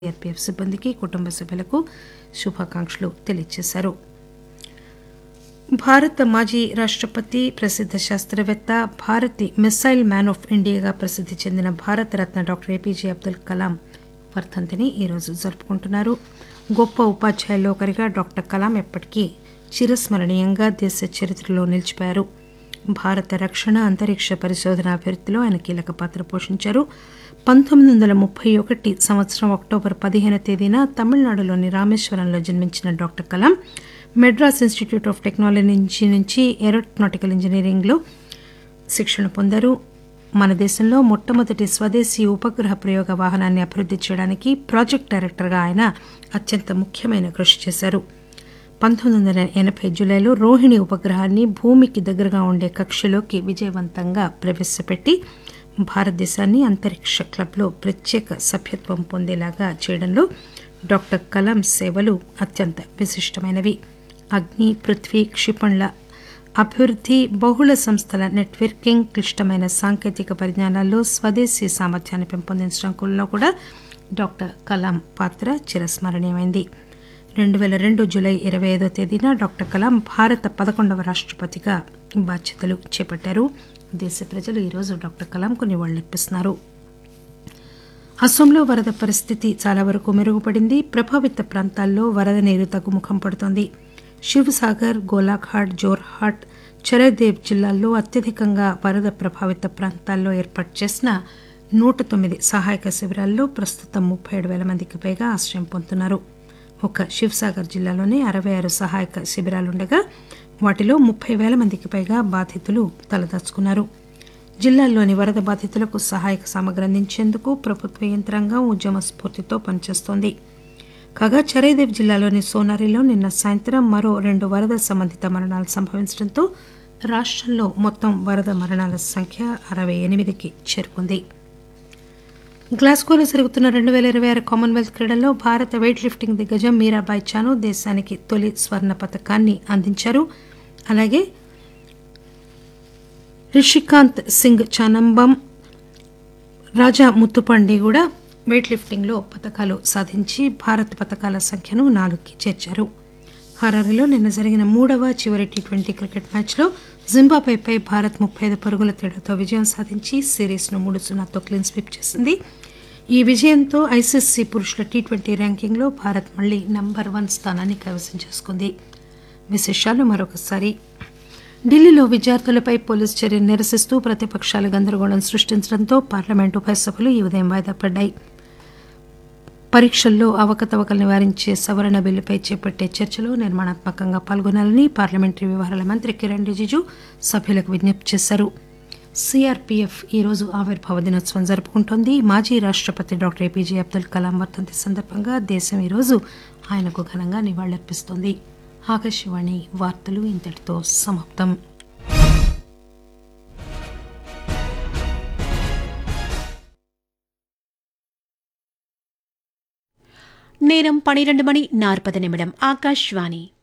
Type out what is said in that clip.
CRPF సిబ్బందికి కుటుంబ సభ్యులకు శుభాకాంక్షలు తెలియజేశారు భారత మాజీ రాష్టపతి ప్రసిద్ధ శాస్త్రవేత్త భారతి మిస్సైల్ మ్యాన్ ఆఫ్ ఇండియాగా ప్రసిద్ది చెందిన భారతరత్న డాక్టర్ ఏపీజే అబ్దుల్ కలాం వర్ధంతిని ఈరోజు జరుపుకుంటున్నారు గొప్ప ఉపాధ్యాయుల్లో ఒకరిగా డాక్టర్ కలాం ఎప్పటికీ చిరస్మరణీయంగా దేశ చరిత్రలో నిలిచిపోయారు భారత రక్షణ అంతరిక్ష పరిశోధన అభివృద్ధిలో ఆయన కీలక పాత్ర పోషించారు పంతొమ్మిది వందల ముప్పై ఒకటి సంవత్సరం అక్టోబర్ పదిహేను తేదీన తమిళనాడులోని రామేశ్వరంలో జన్మించిన doctor Kalam Madras institute of technology నుంచి ఏరోనాటికల్ ఇంజనీరింగ్లో శిక్షణ పొందారు మన దేశంలో మొట్టమొదటి స్వదేశీ ఉపగ్రహ ప్రయోగ వాహనాన్ని అభివృద్ది చేయడానికి ప్రాజెక్ట్ డైరెక్టర్గా ఆయన అత్యంత ముఖ్యమైన కృషి చేశారు పంతొమ్మిది వందల ఎనభై జూలైలో రోహిణి ఉపగ్రహాన్ని భూమికి దగ్గరగా ఉండే కక్షలోకి విజయవంతంగా ప్రవేశపెట్టి భారతదేశాన్ని అంతరిక్ష క్లబ్లో ప్రత్యేక సభ్యత్వం పొందేలాగా చేయడంలో డాక్టర్ కలాం సేవలు అత్యంత విశిష్టమైనవి అగ్ని పృథ్వీ క్షిపణుల అభివృద్ధి బహుళ సంస్థల నెట్వర్కింగ్ క్లిష్టమైన సాంకేతిక పరిజ్ఞానాల్లో స్వదేశీ సామర్థ్యాన్ని పెంపొందించడంలో కూడా డాక్టర్ కలాం పాత్ర చిరస్మరణీయమైంది రెండు పేల రెండు జూలై ఇరవై ఐదో తేదీన డాక్టర్ కలాం భారత పదకొండవ రాష్టపతిగా బాధ్యతలు చేపట్టారు దేశ ప్రజలు ఈరోజు డాక్టర్ కలాంకు నివాళులర్పిస్తున్నారు అస్సోంలో వరద పరిస్థితి చాలా వరకు మెరుగుపడింది ప్రభావిత ప్రాంతాల్లో వరద నీరు తగ్గుముఖం పడుతోంది శివసాగర్ గోలాఘాట్ జోర్హాట్ చరదేవ్ జిల్లాల్లో అత్యధికంగా వరద ప్రభావిత ప్రాంతాల్లో ఏర్పాటు చేసిన నూట తొమ్మిది సహాయక శిబిరాల్లో ప్రస్తుతం ముప్పై ఏడు వేల మందికి పైగా ఆశ్రయం పొందుతున్నారు ఒక శివసాగర్ జిల్లాలోనే అరవై ఆరు సహాయక శిబిరాలుండగా వాటిలో ముప్పై వేల మందికి పైగా బాధితులు తలదాచుకున్నారు జిల్లాల్లోని వరద బాధితులకు సహాయక సామగ్రి అందించేందుకు ప్రభుత్వ యంత్రాంగం ఉద్యమ స్ఫూర్తితో పనిచేస్తోంది కాగా చరైదేవ్ జిల్లాలోని సోనారిలో నిన్న సాయంత్రం మరో రెండు వరద సంబంధిత మరణాలు సంభవించడంతో రాష్టంలో మొత్తం వరద మరణాల సంఖ్య అరవై ఎనిమిదికి చేరుకుంది గ్లాస్గోలో జరుగుతున్న రెండు వేల ఇరవై ఆరు కామన్వెల్త్ క్రీడల్లో భారత వెయిట్ లిఫ్టింగ్ దిగ్గజం మీరాబాయ్ చాను దేశానికి తొలి స్వర్ణ పథకాన్ని అందించారు అలాగే రిషికాంత్ సింగ్ చానంబం రాజా ముత్తుపండి కూడా వెయిట్ లిఫ్టింగ్లో పథకాలు సాధించి భారత్ పథకాల సంఖ్యను నాలుగుకి చేర్చారు హరారీలో నిన్న జరిగిన మూడవ చివరి టీ ట్వంటీ క్రికెట్ మ్యాచ్లో జింబాబ్వేపై భారత్ ముప్పై ఐదు పరుగుల తేడాతో విజయం సాధించి సిరీస్ను మూడు సున్నాతో క్లీన్ స్వీప్ చేసింది ఈ విజయంతో ఐసీసీ పురుషుల టీ ట్వంటీ ర్యాంకింగ్లో భారత్ మళ్లీ నంబర్ వన్ స్థానాన్ని కైవసం చేసుకుంది విశేషాలు మరొకసారి ఢిల్లీలో విద్యార్థులపై పోలీసు చర్యను నిరసిస్తూ ప్రతిపక్షాలు గందరగోళం సృష్టించడంతో పార్లమెంటు ఉభయ సభలు ఈ ఉదయం వాయిదా పడ్డాయి పరీక్షల్లో అవకతవకలు నివారించే సవరణ బిల్లుపై చేపట్టే చర్చలో నిర్మాణాత్మకంగా పాల్గొనాలని పార్లమెంటరీ వ్యవహారాల మంత్రి కిరణ్ రిజిజు సభ్యులకు విజ్ఞప్తి చేశారు సిఆర్పీఎఫ్ ఈరోజు ఆవిర్భావ దినోత్సవం జరుపుకుంటోంది మాజీ రాష్టపతి డాక్టర్ ఏపీజే అబ్దుల్ కలాం వర్ధంతి సందర్భంగా దేశం ఈరోజు ఆయనకు ఘనంగా నివాళులర్పిస్తోంది ఆకాశవాణి వార్తలు ఇంతటితో సమాప్తం நேரம் பனிரெண்டு மணி நாற்பது நிமிடம் ஆகாஷ்வாணி